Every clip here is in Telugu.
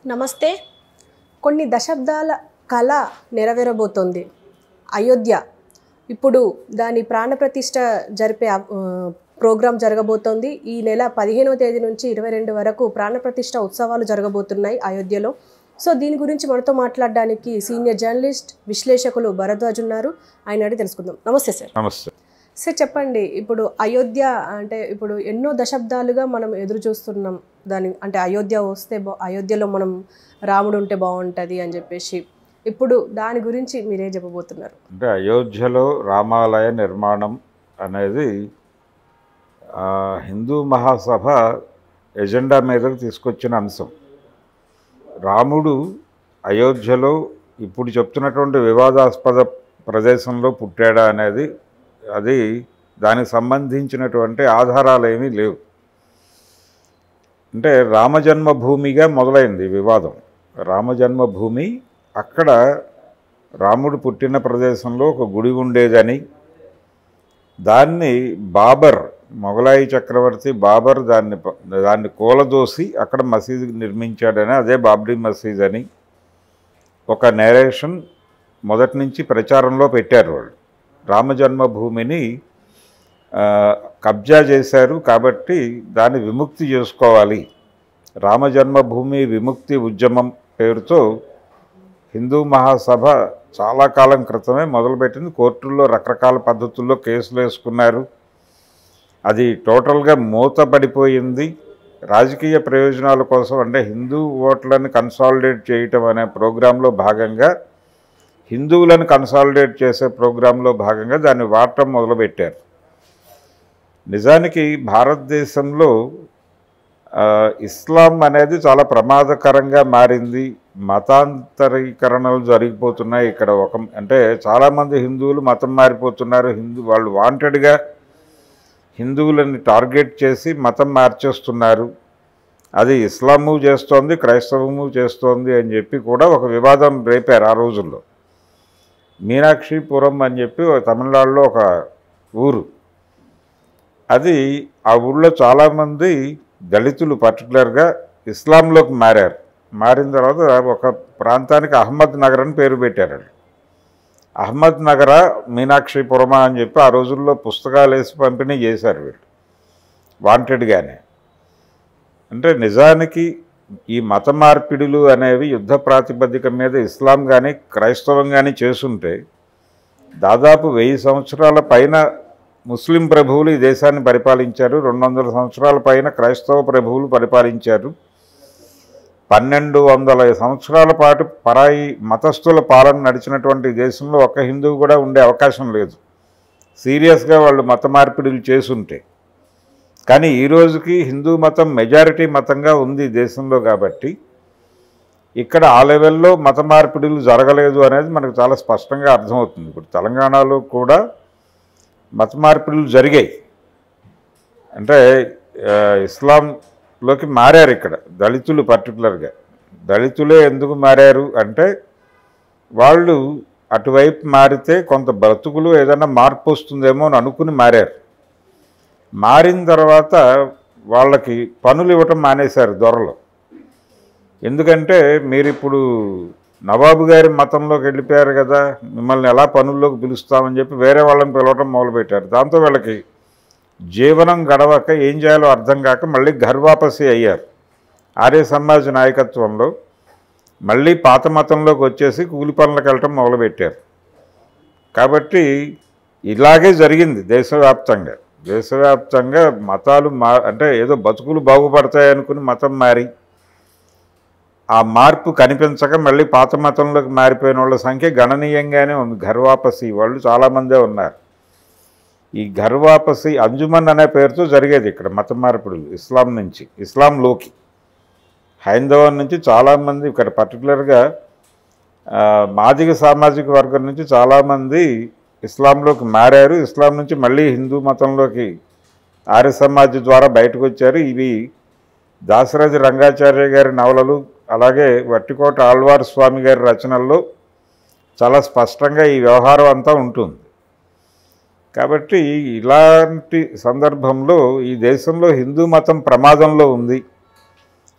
నమస్తే కొన్ని దశాబ్దాల కళ నెరవేరబోతోంది అయోధ్య ఇప్పుడు దాని ప్రాణప్రతిష్ఠ జరిపే ఆ, ప్రోగ్రాం జరగబోతోంది ఈ నెల పదిహేనవ తేదీ నుంచి ఇరవై రెండు వరకు ప్రాణప్రతిష్ఠ ఉత్సవాలు జరగబోతున్నాయి అయోధ్యలో సో దీని గురించి మనతో మాట్లాడడానికి సీనియర్ జర్నలిస్ట్ విశ్లేషకులు భరద్వాజ్ ఉన్నారు ఆయన అడిగి తెలుసుకుందాం నమస్తే సార్ నమస్తే సార్ చెప్పండి ఇప్పుడు అయోధ్య అంటే ఇప్పుడు ఎన్నో దశాబ్దాలుగా మనం ఎదురు చూస్తున్నాం దాని అంటే అయోధ్య వస్తే బా అయోధ్యలో మనం రాముడు ఉంటే బాగుంటుంది అని చెప్పేసి ఇప్పుడు దాని గురించి మీరేం చెప్పబోతున్నారు అంటే అయోధ్యలో రామాలయ నిర్మాణం అనేది ఆ, హిందూ మహాసభ ఎజెండా మీదకు తీసుకొచ్చిన అంశం రాముడు అయోధ్యలో ఇప్పుడు చెప్తున్నటువంటి వివాదాస్పద ప్రదేశంలో పుట్టాడా అనేది అది దానికి సంబంధించినటువంటి ఆధారాలు ఏమీ లేవు అంటే రామజన్మభూమిగా మొదలైంది ఈ వివాదం రామజన్మభూమి అక్కడ రాముడు పుట్టిన ప్రదేశంలో ఒక గుడి ఉండేదని దాన్ని బాబర్ మొఘలాయి చక్రవర్తి బాబర్ దాన్ని ప- దాన్ని కూలదోసి అక్కడ మసీదు నిర్మించాడని అదే బాబ్రీ మసీద్ అని ఒక నేరేషన్ మొదటి నుంచి ప్రచారంలో పెట్టారు వాళ్ళు రామజన్మభూమిని ఆ, కబ్జా చేశారు కాబట్టి దాన్ని విముక్తి చేసుకోవాలి రామజన్మభూమి విముక్తి ఉద్యమం పేరుతో హిందూ మహాసభ చాలా కాలం క్రితమే మొదలుపెట్టింది కోర్టుల్లో రకరకాల పద్ధతుల్లో కేసులు వేసుకున్నారు అది టోటల్గా మూతపడిపోయింది రాజకీయ ప్రయోజనాల కోసం అంటే హిందూ ఓట్లను కన్సాలిడేట్ చేయటం అనే ప్రోగ్రాంలో భాగంగా హిందువులను కన్సాలిడేట్ చేసే ప్రోగ్రాంలో భాగంగా దాన్ని వాడటం మొదలుపెట్టారు నిజానికి భారతదేశంలో ఆ, ఇస్లాం అనేది చాలా ప్రమాదకరంగా మారింది మతాంతరీకరణలు జరిగిపోతున్నాయి ఇక్కడ ఒక అంటే చాలామంది హిందువులు మతం మారిపోతున్నారు హిందూ వాళ్ళు వాంటెడ్గా హిందువులని టార్గెట్ చేసి మతం మార్చేస్తున్నారు అది ఇస్లాము చేస్తోంది క్రైస్తవము చేస్తోంది అని చెప్పి కూడా ఒక వివాదం రేపారు ఆ రోజుల్లో మీనాక్షిపురం అని చెప్పి ఒక తమిళనాడులో ఒక ఊరు అది ఆ ఊళ్ళో చాలామంది దళితులు పర్టికులర్గా ఇస్లాంలోకి మారారు మారిన తర్వాత ఒక ప్రాంతానికి అహ్మద్ నగర్ అని పేరు పెట్టారు వాళ్ళు. అహ్మద్ నగర మీనాక్షిపురమా అని చెప్పి ఆ రోజుల్లో పుస్తకాలు వేసి పంపిణీ చేశారు వీళ్ళు వాంటెడ్గానే అంటే నిజానికి ఈ మత మార్పిడులు అనేవి యుద్ధ ప్రాతిపదిక మీద ఇస్లాం కానీ క్రైస్తవం కానీ చేసుంటే దాదాపు వెయ్యి సంవత్సరాల పైన ముస్లిం ప్రభువులు ఈ దేశాన్ని పరిపాలించారు రెండు వందల సంవత్సరాల పైన క్రైస్తవ ప్రభువులు పరిపాలించారు పన్నెండు వందల సంవత్సరాల పాటు పరాయి మతస్థుల పాలన నడిచినటువంటి ఈ దేశంలో ఒక్క హిందువు కూడా ఉండే అవకాశం లేదు సీరియస్గా వాళ్ళు మత మార్పిడులు చేసుంటే కానీ ఈ రోజుకి హిందూ మతం మెజారిటీ మతంగా ఉంది ఈ దేశంలో కాబట్టి ఇక్కడ ఆ లెవెల్లో మత మార్పిడులు జరగలేదు అనేది మనకు చాలా స్పష్టంగా అర్థమవుతుంది ఇప్పుడు తెలంగాణలో కూడా మత మార్పిడులు జరిగాయి అంటే ఆ, ఇస్లాంలోకి మారారు ఇక్కడ దళితులు పర్టికులర్గా దళితులే ఎందుకు మారారు అంటే వాళ్ళు అటువైపు మారితే కొంత బ్రతుకులు ఏదైనా మార్పు వస్తుందేమో అని అనుకుని మారారు మారిన తర్వాత వాళ్ళకి పనులు ఇవ్వటం మానేశారు దొరలు ఎందుకంటే మీరు ఇప్పుడు నవాబు గారి మతంలోకి వెళ్ళిపోయారు కదా మిమ్మల్ని ఎలా పనుల్లోకి పిలుస్తామని చెప్పి వేరే వాళ్ళని పిలవటం మొదలుపెట్టారు దాంతో వీళ్ళకి జీవనం గడవక ఏం చేయాలో అర్థం కాక మళ్ళీ ఘర్వాపసి అయ్యారు ఆర్య సమాజ్ నాయకత్వంలో మళ్ళీ పాత మతంలోకి వచ్చేసి కూలి పనులకు వెళ్ళటం మొదలుపెట్టారు కాబట్టి ఇలాగే జరిగింది దేశవ్యాప్తంగా దేశవ్యాప్తంగా మతాలు మా అంటే ఏదో బతుకులు బాగుపడతాయి అనుకుని మతం మారి ఆ మార్పు కనిపించక మళ్ళీ పాత మతంలోకి మారిపోయిన వాళ్ళ సంఖ్య గణనీయంగానే ఉంది ఘర్వాపసి వాళ్ళు చాలామందే ఉన్నారు ఈ ఘర్వాపసి అంజుమన్ అనే పేరుతో జరిగేది ఇక్కడ మత మార్పుడులు ఇస్లాం నుంచి ఇస్లాంలోకి హైందవం నుంచి చాలామంది ఇక్కడ పర్టికులర్గా ఆ, మాదిగ సామాజిక వర్గం నుంచి చాలామంది ఇస్లాంలోకి మారారు ఇస్లాం నుంచి మళ్ళీ హిందూ మతంలోకి ఆర్య సమాజ్ ద్వారా బయటకు వచ్చారు ఇవి దాసరాజు రంగాచార్య గారి నవలలు అలాగే వట్టికోట ఆళ్వార్ స్వామి గారి రచనల్లో చాలా స్పష్టంగా ఈ వ్యవహారం అంతా ఉంటుంది కాబట్టి ఇలాంటి సందర్భంలో ఈ దేశంలో హిందూ మతం ప్రమాదంలో ఉంది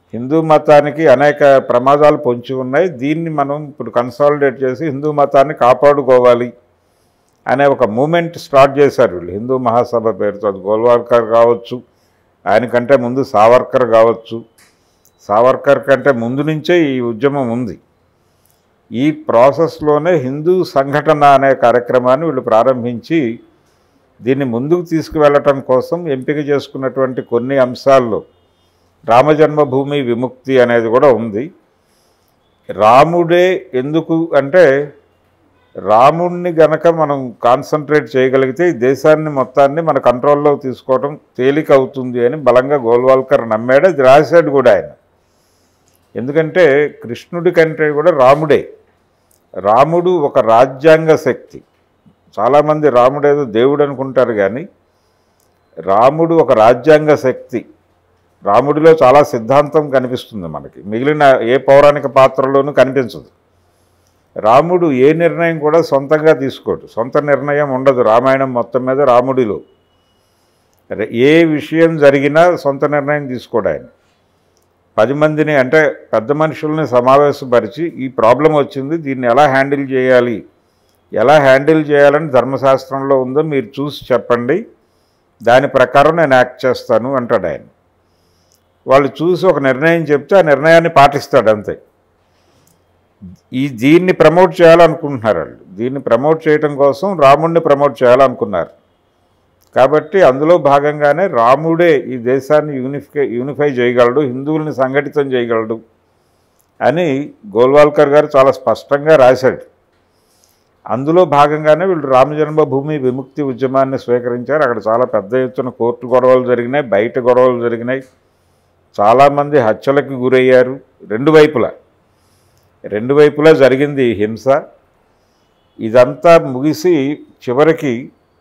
హిందూ మతానికి అనేక ప్రమాదాలు పొంచి ఉన్నాయి దీన్ని మనం ఇప్పుడు కన్సాలిడేట్ చేసి హిందూ మతాన్ని కాపాడుకోవాలి అనే ఒక మూమెంట్ స్టార్ట్ చేశారు వీళ్ళు హిందూ మహాసభ పేరుతో అది గోల్వాల్కర్ కావచ్చు ఆయనకంటే ముందు సావర్కర్ కావచ్చు సావర్కర్ కంటే ముందు నుంచే ఈ ఉద్యమం ఉంది ఈ ప్రాసెస్లోనే హిందూ సంఘటన అనే కార్యక్రమాన్ని వీళ్ళు ప్రారంభించి దీన్ని ముందుకు తీసుకువెళ్ళటం కోసం ఎంపిక చేసుకున్నటువంటి కొన్ని అంశాల్లో రామజన్మభూమి విముక్తి అనేది కూడా ఉంది రాముడే ఎందుకు అంటే రాముణ్ణి గనక మనం కాన్సన్ట్రేట్ చేయగలిగితే ఈ దేశాన్ని మొత్తాన్ని మన కంట్రోల్లో తీసుకోవడం తేలిక అవుతుంది అని బలంగా గోల్వాల్కర్ నమ్మాడు అది రాశాడు కూడా ఆయన ఎందుకంటే కృష్ణుడి కంటే కూడా రాముడే రాముడు ఒక రాజ్యాంగ శక్తి చాలామంది రాముడు ఏదో దేవుడు అనుకుంటారు కానీ రాముడు ఒక రాజ్యాంగ శక్తి రాముడిలో చాలా సిద్ధాంతం కనిపిస్తుంది మనకి మిగిలిన ఏ పౌరాణిక పాత్రలోనూ కనిపించదు రాముడు ఏ నిర్ణయం కూడా సొంతంగా తీసుకోడు సొంత నిర్ణయం ఉండదు రామాయణం మొత్తం మీద రాముడిలో రే- ఏ విషయం జరిగినా సొంత నిర్ణయం తీసుకోడు ఆయన పది మందిని అంటే పెద్ద మనుషుల్ని సమావేశపరిచి ఈ ప్రాబ్లం వచ్చింది దీన్ని ఎలా హ్యాండిల్ చేయాలి ఎలా హ్యాండిల్ చేయాలని ధర్మశాస్త్రంలో ఉందో మీరు చూసి చెప్పండి దాని ప్రకారం నేను యాక్ట్ చేస్తాను అంటాడు ఆయన వాళ్ళు చూసి ఒక నిర్ణయం చెప్తే ఆ నిర్ణయాన్ని పాటిస్తాడు అంతే ఈ దీన్ని ప్రమోట్ చేయాలనుకుంటున్నారు వాళ్ళు దీన్ని ప్రమోట్ చేయడం కోసం రాముడిని ప్రమోట్ చేయాలనుకున్నారు కాబట్టి అందులో భాగంగానే రాముడే ఈ దేశాన్ని యూనిఫై యూనిఫై చేయగలడు హిందువుల్ని సంఘటితం చేయగలడు అని గోల్వాల్కర్ గారు చాలా స్పష్టంగా రాశాడు అందులో భాగంగానే వీళ్ళు రామజన్మభూమి విముక్తి ఉద్యమాన్ని స్వీకరించారు అక్కడ చాలా పెద్ద ఎత్తున కోర్టు గొడవలు జరిగినాయి బయట గొడవలు జరిగినాయి చాలామంది హత్యలకు గురయ్యారు రెండు వైపులా రెండు వైపులా జరిగింది ఈ హింస ఇదంతా ముగిసి చివరికి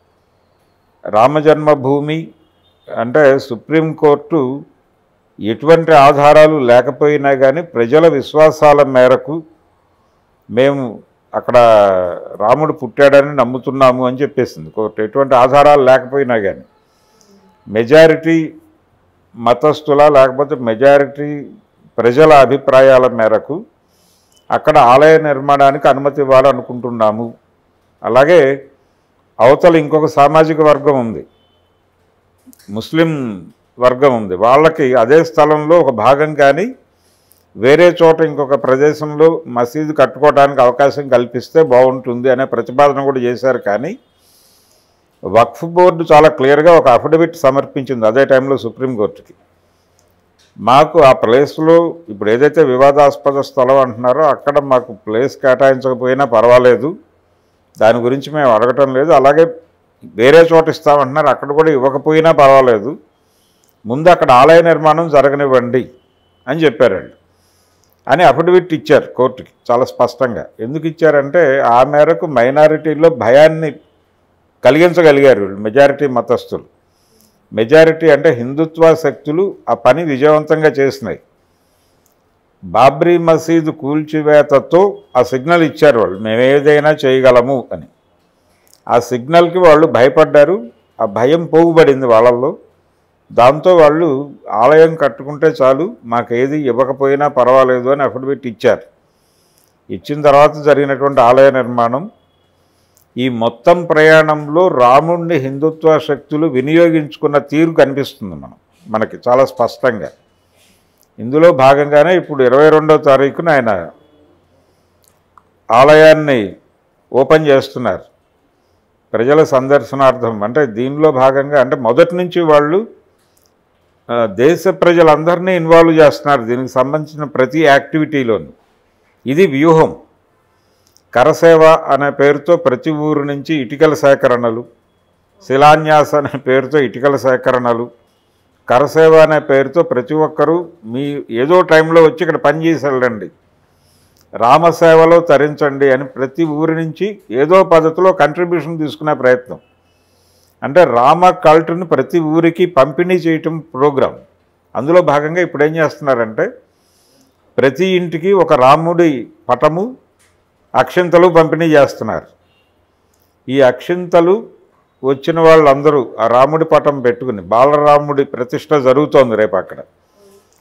రామజన్మభూమి అంటే సుప్రీంకోర్టు ఎటువంటి ఆధారాలు లేకపోయినా కానీ ప్రజల విశ్వాసాల మేరకు మేము అక్కడ రాముడు పుట్టాడని నమ్ముతున్నాము అని చెప్పేసింది కోర్టు ఎటువంటి ఆధారాలు లేకపోయినా కానీ మెజారిటీ మతస్థుల లేకపోతే మెజారిటీ ప్రజల అభిప్రాయాల మేరకు అక్కడ ఆలయ నిర్మాణానికి అనుమతి ఇవ్వాలనుకుంటున్నాము అలాగే అవతల ఇంకొక సామాజిక వర్గం ఉంది ముస్లిం వర్గం ఉంది వాళ్ళకి అదే స్థలంలో ఒక భాగం కానీ వేరే చోట ఇంకొక ప్రదేశంలో మసీదు కట్టుకోవడానికి అవకాశం కల్పిస్తే బాగుంటుంది అనే ప్రతిపాదన కూడా చేశారు కానీ వక్ఫ్ బోర్డు చాలా క్లియర్గా ఒక అఫిడవిట్ సమర్పించింది అదే టైంలో సుప్రీంకోర్టుకి మాకు ఆ ప్లేస్లో ఇప్పుడు ఏదైతే వివాదాస్పద స్థలం అంటున్నారో అక్కడ మాకు ప్లేస్ కేటాయించకపోయినా పర్వాలేదు దాని గురించి మేము అడగటం లేదు అలాగే వేరే చోట ఇస్తామంటున్నారు అక్కడ కూడా ఇవ్వకపోయినా పర్వాలేదు ముందు అక్కడ ఆలయ నిర్మాణం జరగనివ్వండి అని చెప్పారండి అని అఫిడవిట్ ఇచ్చారు కోర్టుకి చాలా స్పష్టంగా ఎందుకు ఇచ్చారంటే ఆ మేరకు మైనారిటీలో భయాన్ని కలిగించగలిగారు వీళ్ళు మెజారిటీ మతస్థులు మెజారిటీ అంటే హిందుత్వ శక్తులు ఆ పని విజయవంతంగా చేసినాయి బాబ్రీ మసీదు కూల్చివేతతో ఆ సిగ్నల్ ఇచ్చారు వాళ్ళు మేము ఏదైనా చేయగలము అని ఆ సిగ్నల్కి వాళ్ళు భయపడ్డారు ఆ భయం పోగుబడింది వాళ్ళల్లో దాంతో వాళ్ళు ఆలయం కట్టుకుంటే చాలు మాకు ఏది ఇవ్వకపోయినా పర్వాలేదు అని అఫిడవిట్ ఇచ్చారు ఇచ్చిన తర్వాత జరిగినటువంటి ఆలయ నిర్మాణం ఈ మొత్తం ప్రయాణంలో రాముణ్ణి హిందుత్వ శక్తులు వినియోగించుకున్న తీరు కనిపిస్తుంది మనం మనకి చాలా స్పష్టంగా ఇందులో భాగంగానే ఇప్పుడు ఇరవై రెండో తారీఖున ఆయన ఆలయాన్ని ఓపెన్ చేస్తున్నారు ప్రజల సందర్శనార్థం అంటే దీనిలో భాగంగా అంటే మొదటి నుంచి వాళ్ళు ఆ, దేశ ప్రజలందరినీ ఇన్వాల్వ్ చేస్తున్నారు దీనికి సంబంధించిన ప్రతి యాక్టివిటీలోనూ ఇది వ్యూహం కరసేవ అనే పేరుతో ప్రతి ఊరు నుంచి ఇటుకల సేకరణలు శిలాన్యాస అనే పేరుతో ఇటుకల సేకరణలు కరసేవ అనే పేరుతో ప్రతి ఒక్కరూ మీ ఏదో టైంలో వచ్చి ఇక్కడ పని చేసి వెళ్ళండి రామసేవలో తరించండి అని ప్రతి ఊరి నుంచి ఏదో పద్ధతిలో కంట్రిబ్యూషన్ తీసుకునే ప్రయత్నం అంటే రామ కల్ట్ని ప్రతి ఊరికి పంపిణీ చేయటం ప్రోగ్రాం అందులో భాగంగా ఇప్పుడు ఏం చేస్తున్నారంటే ప్రతి ఇంటికి ఒక రాముడి పటము అక్షింతలు పంపిణీ చేస్తున్నారు ఈ అక్షింతలు వచ్చిన వాళ్ళందరూ ఆ రాముడి పటం పెట్టుకుని బాలరాముడి ప్రతిష్ట జరుగుతోంది రేపు అక్కడ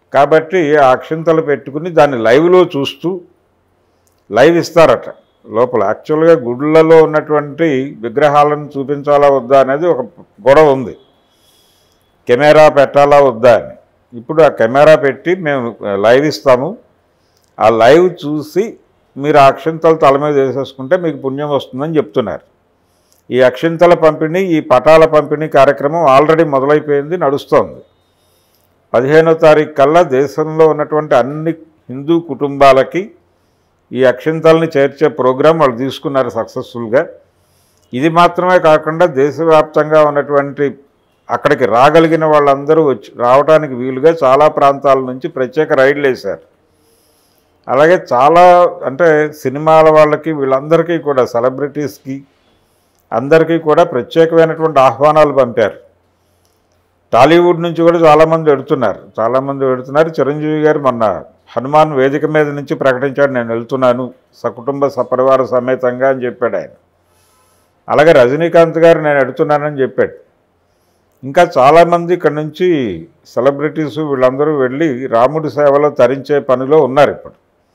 కాబట్టి ఆ అక్షింతలు పెట్టుకుని దాన్ని లైవ్లో చూస్తూ లైవ్ ఇస్తారట లోపల యాక్చువల్గా గుళ్ళలో ఉన్నటువంటి విగ్రహాలను చూపించాలా వద్దా అనేది ఒక గొడవ ఉంది కెమెరా పెట్టాలా వద్దా అని ఇప్పుడు ఆ కెమెరా పెట్టి మేము లైవ్ ఇస్తాము ఆ లైవ్ చూసి మీరు ఆ అక్షింతలు తల మీద వేసేసుకుంటే మీకు పుణ్యం వస్తుందని చెప్తున్నారు ఈ అక్షింతల పంపిణీ ఈ పటాల పంపిణీ కార్యక్రమం ఆల్రెడీ మొదలైపోయింది నడుస్తోంది పదిహేనో తారీఖు కల్లా దేశంలో ఉన్నటువంటి అన్ని హిందూ కుటుంబాలకి ఈ అక్షింతల్ని చేర్చే ప్రోగ్రాం వాళ్ళు తీసుకున్నారు సక్సెస్ఫుల్గా ఇది మాత్రమే కాకుండా దేశవ్యాప్తంగా ఉన్నటువంటి అక్కడికి రాగలిగిన వాళ్ళందరూ వచ్చి రావడానికి వీలుగా చాలా ప్రాంతాల నుంచి ప్రత్యేక రైడ్లు వేశారు అలాగే చాలా అంటే సినిమాల వాళ్ళకి వీళ్ళందరికీ కూడా సెలబ్రిటీస్కి అందరికీ కూడా ప్రత్యేకమైనటువంటి ఆహ్వానాలు పంపారు టాలీవుడ్ నుంచి కూడా చాలామంది వెడుతున్నారు చాలామంది వెడుతున్నారు చిరంజీవి గారు మొన్న హనుమాన్ వేదిక మీద నుంచి ప్రకటించాడు నేను వెళ్తున్నాను సకుటుంబ సపరివార సమేతంగా అని చెప్పాడు ఆయన అలాగే రజనీకాంత్ గారు నేను వెడుతున్నానని చెప్పాడు ఇంకా చాలామంది ఇక్కడ నుంచి సెలబ్రిటీస్ వీళ్ళందరూ వెళ్ళి రాముడి సేవలో తరించే పనిలో ఉన్నారు ఇప్పుడు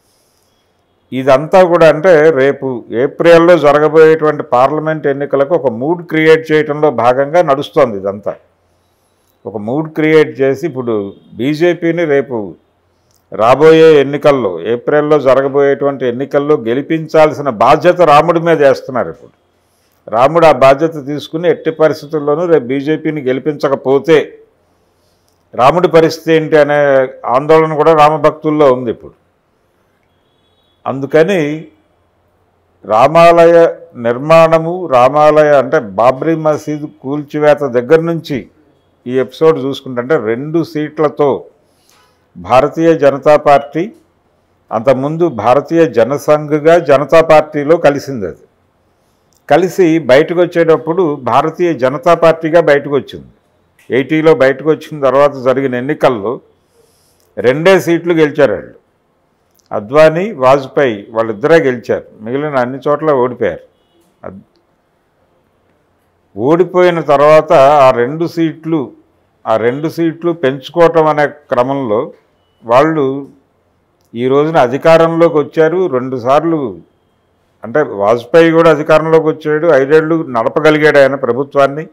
ఇదంతా కూడా అంటే రేపు ఏప్రిల్లో జరగబోయేటువంటి పార్లమెంట్ ఎన్నికలకు ఒక మూడ్ క్రియేట్ చేయడంలో భాగంగా నడుస్తోంది ఇదంతా ఒక మూడ్ క్రియేట్ చేసి ఇప్పుడు బీజేపీని రేపు రాబోయే ఎన్నికల్లో ఏప్రిల్లో జరగబోయేటువంటి ఎన్నికల్లో గెలిపించాల్సిన బాధ్యత రాముడి మీద వేస్తున్నారు ఇప్పుడు రాముడు ఆ బాధ్యత తీసుకుని ఎట్టి పరిస్థితుల్లోనూ రేపు బీజేపీని గెలిపించకపోతే రాముడి పరిస్థితి ఏంటి అనే ఆందోళన కూడా రామభక్తుల్లో ఉంది ఇప్పుడు అందుకని రామాలయ నిర్మాణము రామాలయ అంటే బాబ్రీ మసీదు కూల్చివేత దగ్గర నుంచి ఈ ఎపిసోడ్ చూసుకుంటే అంటే రెండు సీట్లతో భారతీయ జనతా పార్టీ అంతకుముందు భారతీయ జనసంఘ్గా జనతా పార్టీలో కలిసింది అది కలిసి బయటకు వచ్చేటప్పుడు భారతీయ జనతా పార్టీగా బయటకు వచ్చింది ఎయిటీలో బయటకు వచ్చిన తర్వాత జరిగిన ఎన్నికల్లో రెండే సీట్లు గెలిచారు వాళ్ళు అద్వానీ వాజ్పేయి వాళ్ళిద్దరే గెలిచారు మిగిలిన అన్ని చోట్ల ఓడిపోయారు అద్- ఓడిపోయిన తర్వాత ఆ రెండు సీట్లు ఆ రెండు సీట్లు పెంచుకోవటం అనే క్రమంలో వాళ్ళు ఈ రోజున అధికారంలోకి వచ్చారు రెండుసార్లు అంటే వాజ్పేయి కూడా అధికారంలోకి వచ్చాడు ఐదేళ్లు నడపగలిగాడు ఆయన ప్రభుత్వాన్ని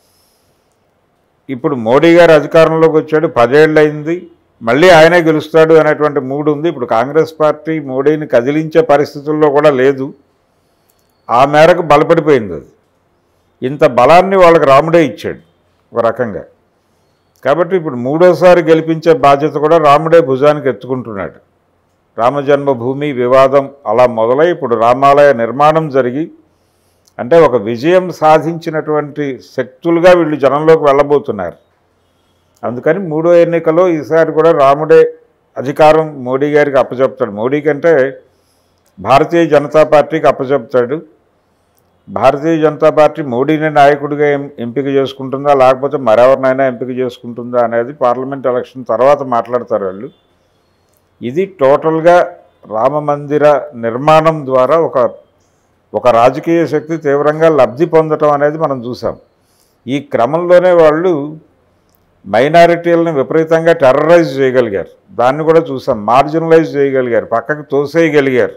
ఇప్పుడు మోడీ గారు అధికారంలోకి వచ్చాడు పదేళ్ళు అయింది మళ్ళీ ఆయనే గెలుస్తాడు అనేటువంటి మూడు ఉంది ఇప్పుడు కాంగ్రెస్ పార్టీ మోడీని కదిలించే పరిస్థితుల్లో కూడా లేదు ఆ మేరకు బలపడిపోయింది అది ఇంత బలాన్ని వాళ్ళకి రాముడే ఇచ్చాడు ఒక రకంగా కాబట్టి ఇప్పుడు మూడోసారి గెలిపించే బాధ్యత కూడా రాముడే భుజానికి ఎత్తుకుంటున్నాడు రామజన్మభూమి వివాదం అలా మొదలై ఇప్పుడు రామాలయ నిర్మాణం జరిగి అంటే ఒక విజయం సాధించినటువంటి శక్తులుగా వీళ్ళు జనంలోకి వెళ్ళబోతున్నారు అందుకని మూడో ఎన్నికలో ఈసారి కూడా రాముడే అధికారం మోడీ గారికి అప్పచెప్తాడు మోడీ కంటే భారతీయ జనతా పార్టీకి అప్పచెప్తాడు భారతీయ జనతా పార్టీ మోడీని నాయకుడిగా ఎం- ఎంపిక చేసుకుంటుందా లేకపోతే మరెవరినైనా ఎంపిక చేసుకుంటుందా అనేది పార్లమెంట్ ఎలక్షన్ తర్వాత మాట్లాడతారు వాళ్ళు ఇది టోటల్గా రామ మందిర నిర్మాణం ద్వారా ఒక ఒక రాజకీయ శక్తి తీవ్రంగా లబ్ధి పొందటం అనేది మనం చూసాం ఈ క్రమంలోనే వాళ్ళు మైనారిటీలను విపరీతంగా టెర్రరైజ్ చేయగలిగారు దాన్ని కూడా చూసాం మార్జినలైజ్ చేయగలిగారు పక్కకు తోసేయగలిగారు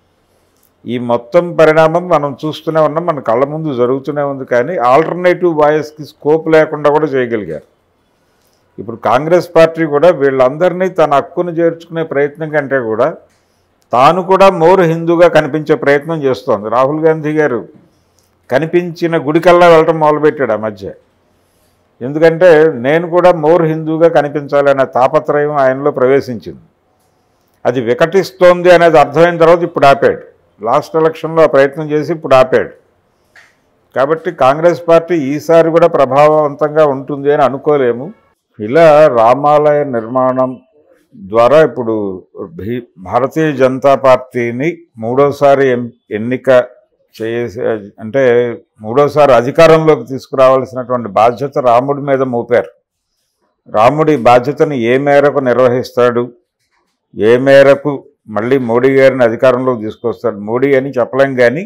ఈ మొత్తం పరిణామం మనం చూస్తూనే ఉన్నాం మన కళ్ళ ముందు జరుగుతూనే ఉంది కానీ ఆల్టర్నేటివ్ వాయిస్కి స్కోప్ లేకుండా కూడా చేయగలిగారు ఇప్పుడు కాంగ్రెస్ పార్టీ కూడా వీళ్ళందరినీ తన హక్కును చేర్చుకునే ప్రయత్నం కంటే కూడా తాను కూడా మోర్ హిందూగా కనిపించే ప్రయత్నం చేస్తోంది రాహుల్ గాంధీ గారు కనిపించిన గుడికల్లా వెళ్ళటం మొదలుపెట్టాడు ఆ మధ్య ఎందుకంటే నేను కూడా మోర్ హిందూగా కనిపించాలనే తాపత్రయం ఆయనలో ప్రవేశించింది అది వికటిస్తోంది అనేది అర్థమైన తర్వాత ఇప్పుడు ఆపాడు లాస్ట్ ఎలక్షన్లో ఆ ప్రయత్నం చేసి ఇప్పుడు ఆపాడు కాబట్టి కాంగ్రెస్ పార్టీ ఈసారి కూడా ప్రభావవంతంగా ఉంటుంది అని అనుకోలేము ఇలా రామాలయ నిర్మాణం ద్వారా ఇప్పుడు భీ- భారతీయ జనతా పార్టీని మూడోసారి ఎం- ఎన్నిక చేసే అంటే మూడోసారి అధికారంలోకి తీసుకురావాల్సినటువంటి బాధ్యత రాముడి మీద మోపారు రాముడి బాధ్యతను ఏ మేరకు నిర్వహిస్తాడు ఏ మేరకు మళ్ళీ మోడీ గారిని అధికారంలోకి తీసుకొస్తాడు మోడీ అని చెప్పలేం కానీ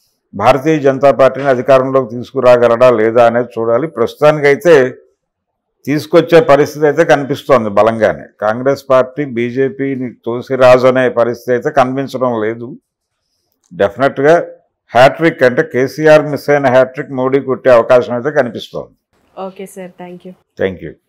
భారతీయ జనతా పార్టీని అధికారంలోకి తీసుకురాగలడా లేదా అనేది చూడాలి ప్రస్తుతానికైతే తీసుకొచ్చే పరిస్థితి అయితే కనిపిస్తోంది బలంగానే కాంగ్రెస్ పార్టీ బీజేపీని తోసిరాజు అనే పరిస్థితి అయితే కనిపించడం లేదు డెఫినెట్గా హ్యాట్రిక్ అంటే కేసీఆర్ మిస్ అయిన హ్యాట్రిక్ మోడీ కొట్టే అవకాశం అయితే కనిపిస్తోంది okay sir thank you thank you